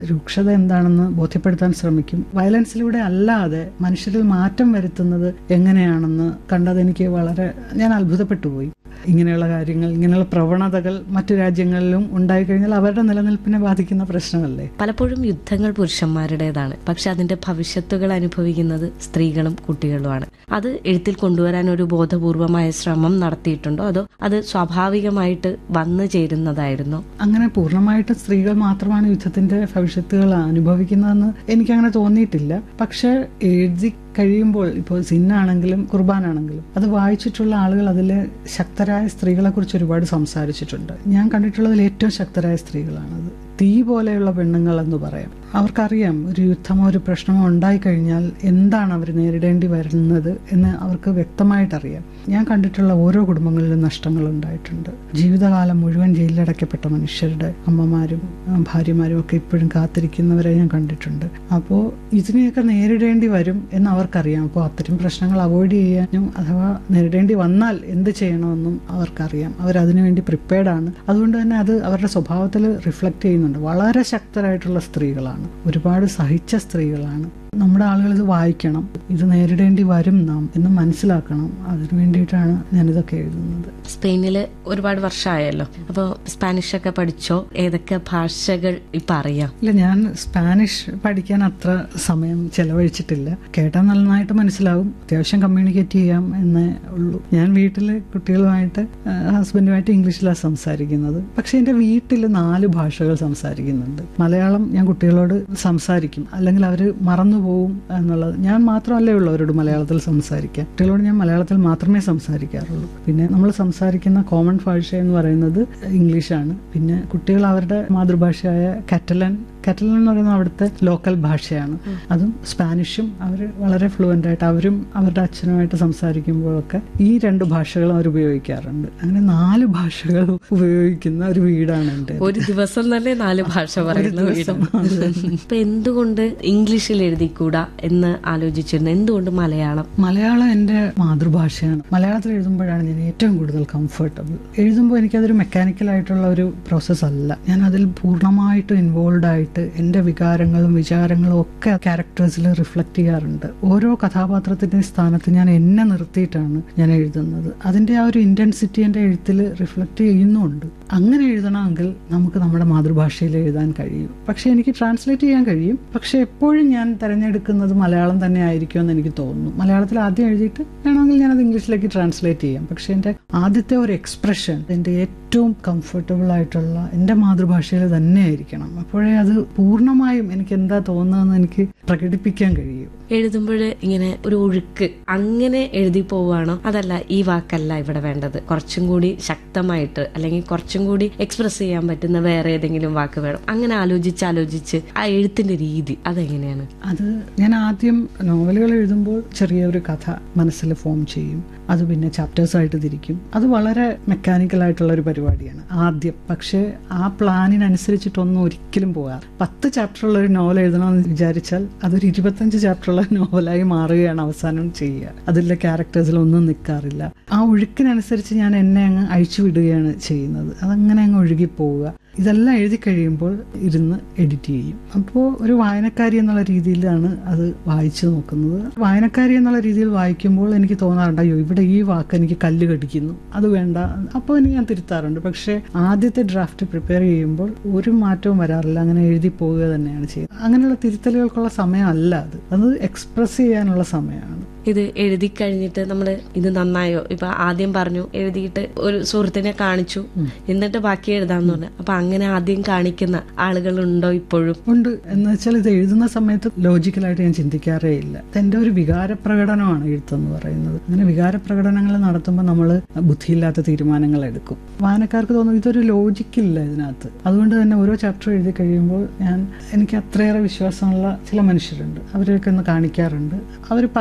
രൂക്ഷത എന്താണെന്ന് ബോധ്യപ്പെടുത്താൻ ശ്രമിക്കും വയലൻസിലൂടെ അല്ലാതെ മനുഷ്യരിൽ മാറ്റം വരുത്തുന്നത് എങ്ങനെയാണെന്ന് കണ്ടത് എനിക്ക് വളരെ ഞാൻ അത്ഭുതപ്പെട്ടു പോയി ഇങ്ങനെയുള്ള കാര്യങ്ങൾ ഇങ്ങനെയുള്ള പ്രവണതകൾ മറ്റു രാജ്യങ്ങളിലും ഉണ്ടായിക്കഴിഞ്ഞാൽ അവരുടെ നിലനിൽപ്പിനെ ബാധിക്കുന്ന പ്രശ്നമല്ലേ പലപ്പോഴും യുദ്ധങ്ങൾ പുരുഷന്മാരുടേതാണ് പക്ഷെ അതിന്റെ ഭവിഷ്യത്തുകൾ അനുഭവിക്കുന്നത് സ്ത്രീകളും കുട്ടികളുമാണ് അത് എഴുത്തിൽ കൊണ്ടുവരാൻ ഒരു ബോധപൂർവമായ ശ്രമം നടത്തിയിട്ടുണ്ടോ അതോ അത് സ്വാഭാവികമായിട്ട് വന്നു ചേരുന്നതായിരുന്നോ അങ്ങനെ പൂർണ്ണമായിട്ട് സ്ത്രീകൾ മാത്രമാണ് യുദ്ധത്തിന്റെ ഭവിഷ്യത്തുകൾ അനുഭവിക്കുന്നതെന്ന് എനിക്കങ്ങനെ തോന്നിയിട്ടില്ല പക്ഷെ എഴുതി കഴിയുമ്പോൾ ഇപ്പോൾ സിന്നാണെങ്കിലും കുർബാനാണെങ്കിലും അത് വായിച്ചിട്ടുള്ള ആളുകൾ അതിൽ ശക്തരായ സ്ത്രീകളെ കുറിച്ച് ഒരുപാട് സംസാരിച്ചിട്ടുണ്ട് ഞാൻ കണ്ടിട്ടുള്ളതിൽ ഏറ്റവും ശക്തരായ സ്ത്രീകളാണത് തീ പോലെയുള്ള പെണ്ണുങ്ങൾ എന്ന് പറയാം അവർക്കറിയാം ഒരു യുദ്ധമോ ഒരു പ്രശ്നമോ ഉണ്ടായിക്കഴിഞ്ഞാൽ എന്താണ് അവർ നേരിടേണ്ടി വരുന്നത് എന്ന് അവർക്ക് വ്യക്തമായിട്ടറിയാം ഞാൻ കണ്ടിട്ടുള്ള ഓരോ കുടുംബങ്ങളിലും നഷ്ടങ്ങൾ ഉണ്ടായിട്ടുണ്ട് ജീവിതകാലം മുഴുവൻ ജയിലിലടയ്ക്കപ്പെട്ട മനുഷ്യരുടെ അമ്മമാരും ആ, ഭാര്യമാരും ഒക്കെ ഇപ്പോഴും കാത്തിരിക്കുന്നവരെ ഞാൻ കണ്ടിട്ടുണ്ട് അപ്പോൾ ഇതിനെയൊക്കെ നേരിടേണ്ടി വരും എന്ന് അവർക്കറിയാം അപ്പോൾ അത്തരം പ്രശ്നങ്ങൾ അവോയ്ഡ് ചെയ്യാനും അഥവാ നേരിടേണ്ടി വന്നാൽ എന്ത് ചെയ്യണമെന്നും അവർക്കറിയാം അവരതിനുവേണ്ടി പ്രിപ്പയർഡ് ആണ് അതുകൊണ്ട് തന്നെ അത് അവരുടെ സ്വഭാവത്തിൽ റിഫ്ലക്റ്റ് ചെയ്യുന്നുണ്ട് വളരെ ശക്തരായിട്ടുള്ള സ്ത്രീകളാണ് ഒരുപാട് സഹിച്ച സ്ത്രീകളാണ് നമ്മുടെ ആളുകൾ ഇത് വായിക്കണം ഇത് നേരിടേണ്ടി വരും നാം എന്ന് മനസ്സിലാക്കണം അതിനു വേണ്ടിയിട്ടാണ് ഞാനിതൊക്കെ എഴുതുന്നത് സ്പെയിനില് ഒരുപാട് വർഷമായല്ലോ അപ്പോൾ സ്പാനിഷ് ഒക്കെ പഠിച്ചോ ഏതൊക്കെ ഭാഷകൾ ഇപ്പൊ അറിയാം ഇല്ല ഞാൻ സ്പാനിഷ് പഠിക്കാൻ അത്ര സമയം ചെലവഴിച്ചിട്ടില്ല കേട്ടാൽ നന്നായിട്ട് മനസ്സിലാവും അത്യാവശ്യം കമ്മ്യൂണിക്കേറ്റ് ചെയ്യാം എന്നേ ഉള്ളൂ ഞാൻ വീട്ടിൽ കുട്ടികളുമായിട്ട് ആ, ഹസ്ബൻഡുമായിട്ട് ഇംഗ്ലീഷിലാണ് സംസാരിക്കുന്നത് പക്ഷെ എൻ്റെ വീട്ടിൽ നാല് ഭാഷകൾ സംസാരിക്കുന്നുണ്ട് മലയാളം ഞാൻ കുട്ടികളോട് സംസാരിക്കും അല്ലെങ്കിൽ അവർ മറന്നു പോവും എന്നുള്ളത് ഞാൻ മാത്രമല്ലേ ഉള്ളൂ അവരോട് മലയാളത്തിൽ സംസാരിക്കാൻ കുട്ടികളോട് ഞാൻ മലയാളത്തിൽ മാത്രമേ സംസാരിക്കാറുള്ളൂ പിന്നെ നമ്മൾ സംസാരിക്കുന്ന കോമൺ ഭാഷ എന്ന് പറയുന്നത് ഇംഗ്ലീഷാണ് പിന്നെ കുട്ടികൾ അവരുടെ മാതൃഭാഷയായ കാറ്റലൻ കാറ്റലൻ എന്ന് പറയുന്നത് അവിടുത്തെ ലോക്കൽ ഭാഷയാണ് അതും സ്പാനിഷും അവർ വളരെ ഫ്ലുവൻ്റ് ആയിട്ട് അവരും അവരുടെ അച്ഛനുമായിട്ട് സംസാരിക്കുമ്പോഴൊക്കെ ഈ രണ്ട് ഭാഷകളും അവർ ഉപയോഗിക്കാറുണ്ട് അങ്ങനെ നാല് ഭാഷകൾ ഉപയോഗിക്കുന്ന ഒരു വീടാണ് എൻ്റെ ഒരു ദിവസം തന്നെ നാല് ഭാഷ പറയുന്ന വീടും ഇപ്പൊ എന്തുകൊണ്ട് ഇംഗ്ലീഷിൽ എഴുതിക്കൂടാ എന്ന് ആലോചിച്ചിരുന്നു എന്തുകൊണ്ട് മലയാളം മലയാളം എൻ്റെ മാതൃഭാഷയാണ് മലയാളത്തിൽ എഴുതുമ്പോഴാണ് ഞാൻ ഏറ്റവും കൂടുതൽ കംഫർട്ടബിൾ എഴുതുമ്പോൾ എനിക്കതൊരു മെക്കാനിക്കൽ ആയിട്ടുള്ള ഒരു പ്രോസസ്സ് അല്ല ഞാൻ അതിൽ പൂർണ്ണമായിട്ടും ഇൻവോൾവ് ആയിട്ട് എൻ്റെ വികാരങ്ങളും വിചാരങ്ങളും ഒക്കെ ക്യാരക്ടേഴ്സിൽ റിഫ്ലക്റ്റ് ചെയ്യാറുണ്ട് ഓരോ കഥാപാത്രത്തിൻ്റെ സ്ഥാനത്ത് ഞാൻ എന്നെ നിർത്തിയിട്ടാണ് ഞാൻ എഴുതുന്നത് അതിൻ്റെ ആ ഒരു ഇൻറ്റൻസിറ്റി എൻ്റെ എഴുത്തിൽ റിഫ്ലക്റ്റ് ചെയ്യുന്നുമുണ്ട് അങ്ങനെ എഴുതണമെങ്കിൽ നമുക്ക് നമ്മുടെ മാതൃഭാഷയിൽ എഴുതാൻ കഴിയും പക്ഷെ എനിക്ക് ട്രാൻസ്ലേറ്റ് ചെയ്യാൻ കഴിയും പക്ഷെ എപ്പോഴും ഞാൻ തിരഞ്ഞെടുക്കുന്നത് മലയാളം തന്നെ ആയിരിക്കുമെന്ന് എനിക്ക് തോന്നുന്നു മലയാളത്തിൽ ആദ്യം എഴുതിയിട്ട് വേണമെങ്കിൽ ഞാനത് ഇംഗ്ലീഷിലേക്ക് ട്രാൻസ്ലേറ്റ് ചെയ്യാം പക്ഷെ എൻ്റെ ആദ്യത്തെ ഒരു എക്സ്പ്രഷൻ എൻ്റെ ഏറ്റവും കംഫർട്ടബിൾ ആയിട്ടുള്ള എൻ്റെ മാതൃഭാഷയിൽ തന്നെ ആയിരിക്കണം അപ്പോഴേ അത് പൂർണ്ണമായും എനിക്ക് എന്താ തോന്നുന്നതെന്ന് എനിക്ക് പ്രകടിപ്പിക്കാൻ കഴിയും എഴുതുമ്പോൾ ഇങ്ങനെ ഒരു ഒഴുക്ക് അങ്ങനെ എഴുതി പോവുകയാണോ അതല്ല ഈ വാക്കല്ല ഇവിടെ വേണ്ടത് കുറച്ചും കൂടി ശക്തമായിട്ട് അല്ലെങ്കിൽ കുറച്ചും കൂടി എക്സ്പ്രസ് ചെയ്യാൻ പറ്റുന്ന വേറെ ഏതെങ്കിലും വാക്ക് വേണം അങ്ങനെ ആലോചിച്ച് ആലോചിച്ച് ആ എഴുത്തിന്റെ രീതി അതെങ്ങനെയാണ് അത് ഞാൻ ആദ്യം നോവലുകൾ എഴുതുമ്പോൾ ചെറിയൊരു കഥ മനസ്സിൽ ഫോം ചെയ്യും അത് പിന്നെ ചാപ്റ്റേഴ്സ് ആയിട്ട് തിരിക്കും അത് വളരെ മെക്കാനിക്കൽ ആയിട്ടുള്ള ഒരു പരിപാടിയാണ് ആദ്യം പക്ഷേ ആ പ്ലാനിനനുസരിച്ചിട്ടൊന്നും ഒരിക്കലും പോകാറ് പത്ത് ചാപ്റ്ററുള്ള ഒരു നോവൽ എഴുതണമെന്ന് വിചാരിച്ചാൽ അതൊരു ഇരുപത്തഞ്ച് ചാപ്റ്ററുള്ള നോവലായി മാറുകയാണ് അവസാനം ചെയ്യുക അതിലെ ക്യാരക്ടേഴ്സിലൊന്നും നിൽക്കാറില്ല ആ ഒഴുക്കിനനുസരിച്ച് ഞാൻ എന്നെ അങ്ങ് അഴിച്ചു വിടുകയാണ് ചെയ്യുന്നത് അതങ്ങനെ അങ്ങ് ഒഴുകി പോവുക ഇതെല്ലാം എഴുതി കഴിയുമ്പോൾ ഇരുന്ന് എഡിറ്റ് ചെയ്യും അപ്പോൾ ഒരു വായനക്കാരി എന്നുള്ള രീതിയിലാണ് അത് വായിച്ചു നോക്കുന്നത് വായനക്കാരി എന്നുള്ള രീതിയിൽ വായിക്കുമ്പോൾ എനിക്ക് തോന്നാറുണ്ട് അയ്യോ ഇവിടെ ഈ വാക്ക് എനിക്ക് കല്ല് കടിക്കുന്നു അത് വേണ്ട അപ്പോൾ എനിക്ക് ഞാൻ തിരുത്താറുണ്ട് പക്ഷേ ആദ്യത്തെ ഡ്രാഫ്റ്റ് പ്രിപ്പയർ ചെയ്യുമ്പോൾ ഒരു മാറ്റവും വരാറില്ല അങ്ങനെ എഴുതി പോവുക തന്നെയാണ് ചെയ്യുന്നത് അങ്ങനെയുള്ള തിരുത്തലുകൾക്കുള്ള സമയമല്ല അത് അത് എക്സ്പ്രസ് ചെയ്യാനുള്ള സമയമാണ് ഇത് എഴുതി കഴിഞ്ഞിട്ട് നമ്മൾ ഇത് നന്നായോ ഇപ്പൊ ആദ്യം പറഞ്ഞു എഴുതിയിട്ട് ഒരു സുഹൃത്തിനെ കാണിച്ചു എന്നിട്ട് ബാക്കി എഴുതാന്ന് പറഞ്ഞു അപ്പൊ അങ്ങനെ ആദ്യം കാണിക്കുന്ന ആളുകളുണ്ടോ ഇപ്പോഴും ഉണ്ട് എന്ന് വെച്ചാൽ ഇത് എഴുതുന്ന സമയത്ത് ലോജിക്കലായിട്ട് ഞാൻ ചിന്തിക്കാറേ ഇല്ല ഇതെന്റെ ഒരു വികാര പ്രകടനമാണ് എഴുത്തെന്ന് പറയുന്നത് അങ്ങനെ വികാര പ്രകടനങ്ങൾ നടത്തുമ്പോൾ നമ്മൾ ബുദ്ധിയില്ലാത്ത തീരുമാനങ്ങൾ എടുക്കും വായനക്കാർക്ക് തോന്നും ഇതൊരു ലോജിക്കില്ല ഇതിനകത്ത് അതുകൊണ്ട് തന്നെ ഓരോ ചാപ്റ്റർ എഴുതി കഴിയുമ്പോൾ ഞാൻ എനിക്ക് അത്രയേറെ വിശ്വാസമുള്ള ചില മനുഷ്യരുണ്ട് അവരെയൊക്കെ ഒന്ന് കാണിക്കാറുണ്ട് അവർ പറയുകയും ചെയ്യും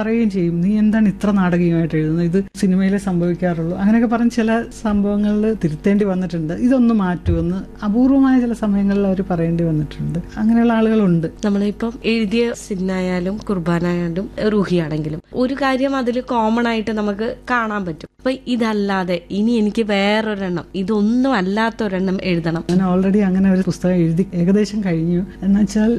ചെയ്യും നീ എന്താണ് ഇത്ര നാടകീയമായിട്ട് എഴുതുന്നത് ഇത് സിനിമയിലെ സംഭവിക്കാറുള്ളൂ അങ്ങനെയൊക്കെ പറഞ്ഞ് ചില സംഭവങ്ങളിൽ തിരുത്തേണ്ടി വന്നിട്ടുണ്ട് ഇതൊന്ന് മാറ്റുമെന്ന് അപൂർവമായ ചില സമയങ്ങളിൽ അവർ പറയേണ്ടി വന്നിട്ടുണ്ട് അങ്ങനെയുള്ള ആളുകളുണ്ട് നമ്മളിപ്പം എഴുതിയ സിന്നായാലും കുർബാനായാലും റൂഹിയാണെങ്കിലും ഒരു കാര്യം അതിൽ കോമൺ ആയിട്ട് നമുക്ക് കാണാൻ പറ്റും അപ്പൊ ഇതല്ലാതെ ഇനി എനിക്ക് വേറൊരെണ്ണം ഇതൊന്നും അല്ലാത്തൊരെണ്ണം എഴുതണം ഞാൻ ഓൾറെഡി അങ്ങനെ ഒരു പുസ്തകം എഴുതി ഏകദേശം കഴിഞ്ഞു എന്നുവെച്ചാൽ